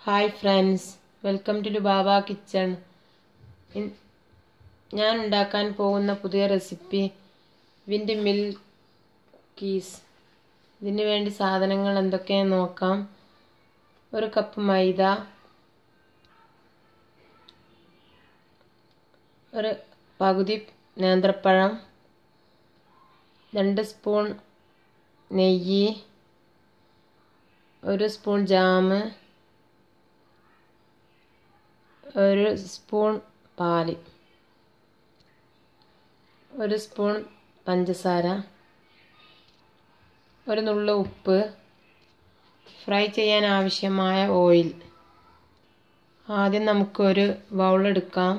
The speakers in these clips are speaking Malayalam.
hi friends welcome to Lubaba kitchen ഞാൻ ഉണ്ടാക്കാൻ പോകുന്ന പുതിയ റെസിപ്പി വിൻഡ് മിൽക്ക് കീസ് ഇതിന് വേണ്ടി സാധനങ്ങൾ എന്തൊക്കെയാണെന്ന് നോക്കാം ഒരു കപ്പ് മൈദ ഒരു പകുതി നേന്ത്രപ്പഴം രണ്ട് സ്പൂൺ നെയ്യ് ഒരു സ്പൂൺ ജാമ് ഒരു സ്പൂൺ പാല് ഒരു സ്പൂൺ പഞ്ചസാര ഒരു നുള്ള ഉപ്പ് ഫ്രൈ ചെയ്യാൻ ആവശ്യമായ ഓയിൽ ആദ്യം നമുക്കൊരു ബൗൾ എടുക്കാം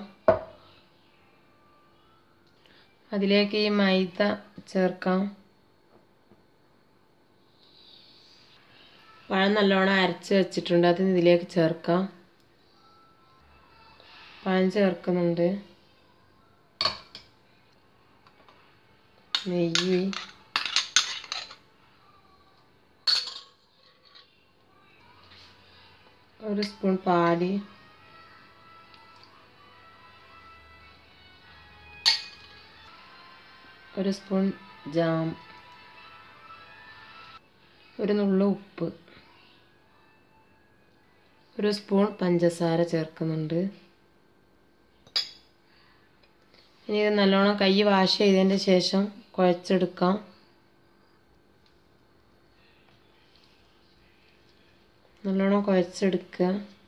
അതിലേക്ക് ഈ മൈദ ചേർക്കാം പഴം നല്ലോണം അരച്ച് വെച്ചിട്ടുണ്ട് അത് ഇതിലേക്ക് ചേർക്കാം പഴം ചേർക്കുന്നുണ്ട് നെയ്യ് ഒരു സ്പൂൺ പാല് ഒരു സ്പൂൺ ജാം ഒരു നുള്ള ഉപ്പ് ഒരു സ്പൂൺ പഞ്ചസാര ചേർക്കുന്നുണ്ട് ഇനി ഇത് നല്ലോണം കൈ വാഷ് ചെയ്തതിൻ്റെ ശേഷം കുഴച്ചെടുക്കാം നല്ലോണം കുഴച്ചെടുക്കുക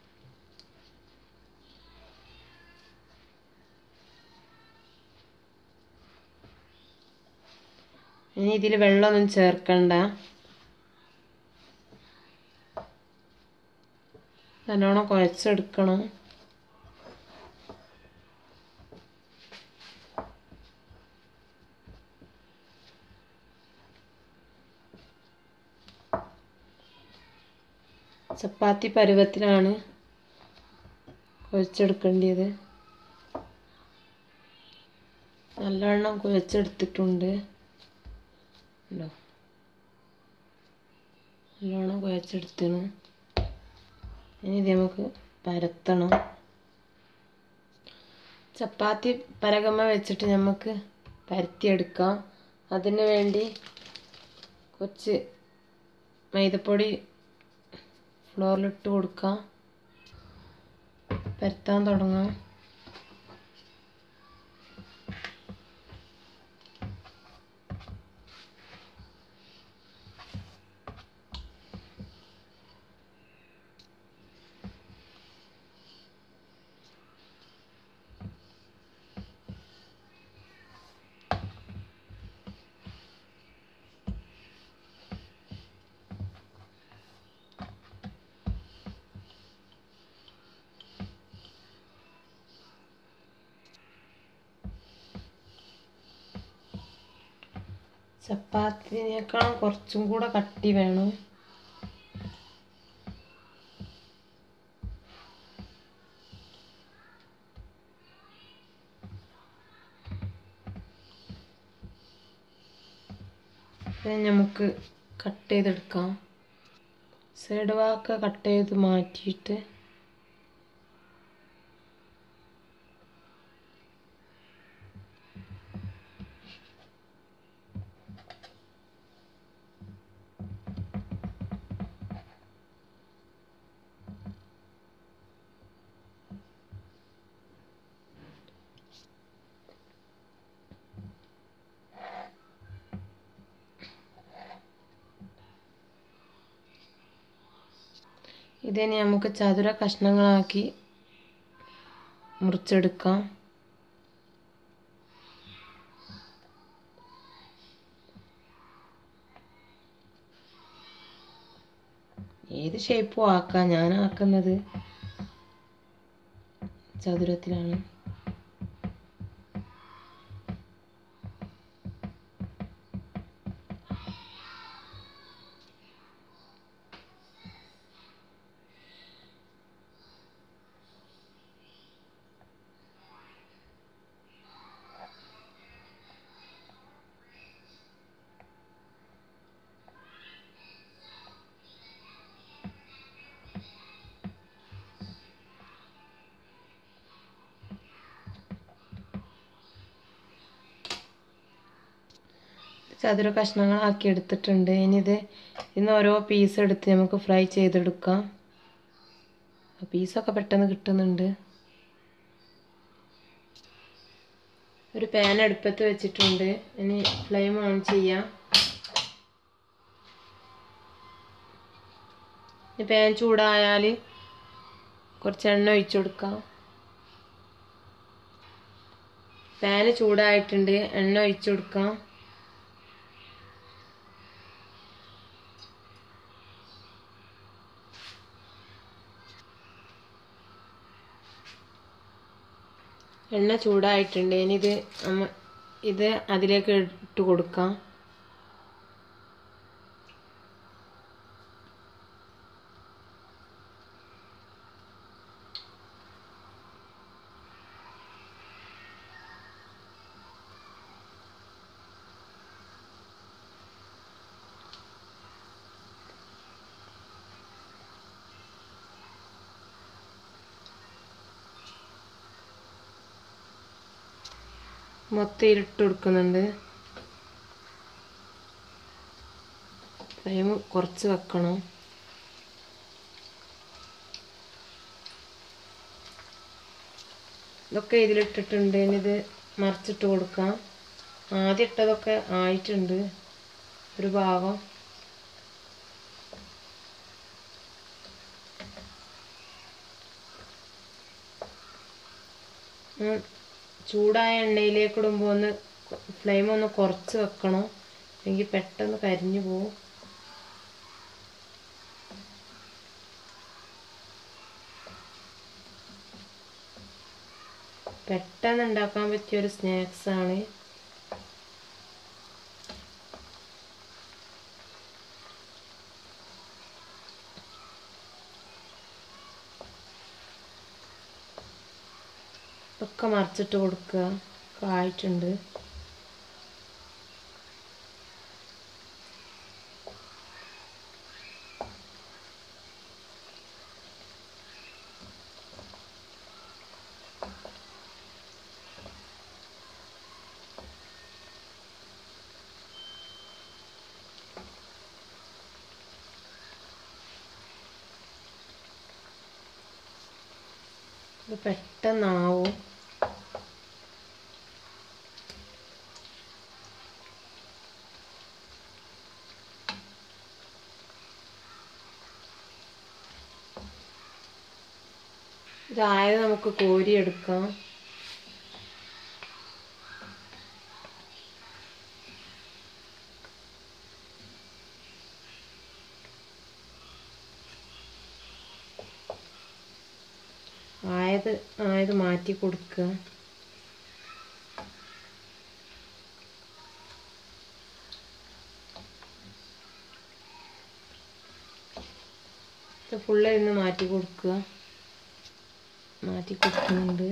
ഇനി ഇതിൽ വെള്ളമൊന്നും ചേർക്കണ്ട നല്ലോണം കുഴച്ചെടുക്കണം ചപ്പാത്തി പരുവത്തിലാണ് കുഴച്ചെടുക്കേണ്ടത് നല്ലവണ്ണം കുഴച്ചെടുത്തിട്ടുണ്ട് ഉണ്ടോ നല്ലോണം കുഴച്ചെടുത്തിന് ഇനി ഇത് നമുക്ക് പരത്തണം ചപ്പാത്തി പരകമ്മ വെച്ചിട്ട് നമുക്ക് പരത്തിയെടുക്കാം അതിന് വേണ്ടി കുറച്ച് മൈദപ്പൊടി ഫ്ലോറിലിട്ട് കൊടുക്കാം പരത്താൻ തുടങ്ങാം ചപ്പാത്തിനേക്കാളും കുറച്ചും കൂടെ കട്ടി വേണം നമുക്ക് കട്ട് ചെയ്തെടുക്കാം സൈഡ് വാക്ക് കട്ട് ചെയ്ത് മാറ്റിയിട്ട് ഇതിനെ നമുക്ക് ചതുര കഷ്ണങ്ങളാക്കി മുറിച്ചെടുക്കാം ഏത് ഷേപ്പും ആക്കാം ഞാൻ ആക്കുന്നത് ചതുരത്തിലാണ് ചതുര കഷ്ണങ്ങളാക്കി എടുത്തിട്ടുണ്ട് ഇനി ഇത് ഇന്ന് ഓരോ പീസ് എടുത്ത് നമുക്ക് ഫ്രൈ ചെയ്തെടുക്കാം പീസൊക്കെ പെട്ടെന്ന് കിട്ടുന്നുണ്ട് ഒരു പാൻ അടുപ്പത്ത് വെച്ചിട്ടുണ്ട് ഇനി ഫ്ലെയിം ഓൺ ചെയ്യാം ഇനി പാൻ ചൂടായാൽ കുറച്ച് എണ്ണ ഒഴിച്ചു കൊടുക്കാം പാന് ചൂടായിട്ടുണ്ട് എണ്ണ ഒഴിച്ചു കൊടുക്കാം എണ്ണ ചൂടായിട്ടുണ്ട് ഇനി ഇത് നമ്മ ഇത് അതിലേക്ക് ഇട്ട് കൊടുക്കാം മൊത്തം ഇട്ട് കൊടുക്കുന്നുണ്ട് ഫ്ലെയിം കുറച്ച് വെക്കണം ഇതൊക്കെ ഇതിലിട്ടിട്ടുണ്ട് ഇനി ഇത് മറിച്ചിട്ട് കൊടുക്കാം ആദ്യം ഇട്ടതൊക്കെ ആയിട്ടുണ്ട് ഒരു ഭാഗം ചൂടായ എണ്ണയിലേക്ക് ഇടുമ്പോൾ ഒന്ന് ഫ്ലെയിം ഒന്ന് കുറച്ച് വെക്കണം അല്ലെങ്കിൽ പെട്ടെന്ന് കരിഞ്ഞു പോവും പെട്ടെന്ന് ഉണ്ടാക്കാൻ പറ്റിയ ഒരു സ്നാക്സ് ആണ് ഒക്കെ മറിച്ചിട്ട് കൊടുക്കുക കായിട്ടുണ്ട് ഇത് പെട്ടെന്നാവും ഇതായത് നമുക്ക് കോരിയെടുക്കാം ആയത് ആയത് മാറ്റി കൊടുക്കുക ഇത് ഫുള്ള് ഇന്ന് മാറ്റി കൊടുക്കുക മാറ്റി കൊടുക്കുന്നുണ്ട്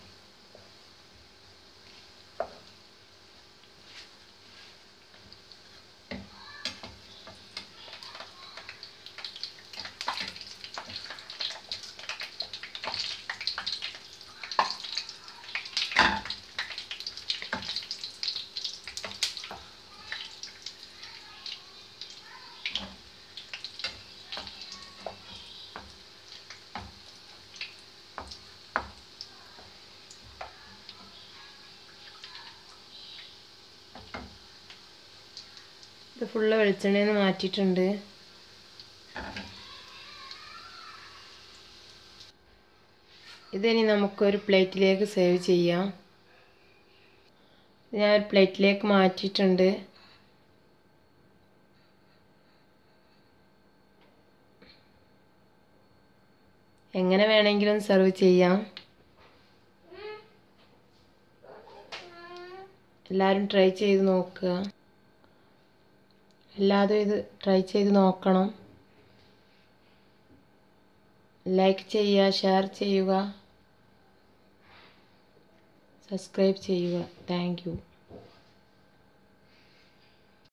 ഇത് ഫുള്ള് വെളിച്ചെണ്ണയിൽ നിന്ന് മാറ്റിയിട്ടുണ്ട് ഇതിനി നമുക്കൊരു പ്ലേറ്റിലേക്ക് സേവ് ചെയ്യാം ഞാൻ ഒരു പ്ലേറ്റിലേക്ക് മാറ്റിയിട്ടുണ്ട് എങ്ങനെ വേണമെങ്കിലും സെർവ് ചെയ്യാം എല്ലാവരും ട്രൈ ചെയ്ത് നോക്കുക എല്ലാതും ഇത് ട്രൈ ചെയ്ത് നോക്കണം ലൈക്ക് ചെയ്യുക ഷെയർ ചെയ്യുക സബ്സ്ക്രൈബ് ചെയ്യുക താങ്ക് യു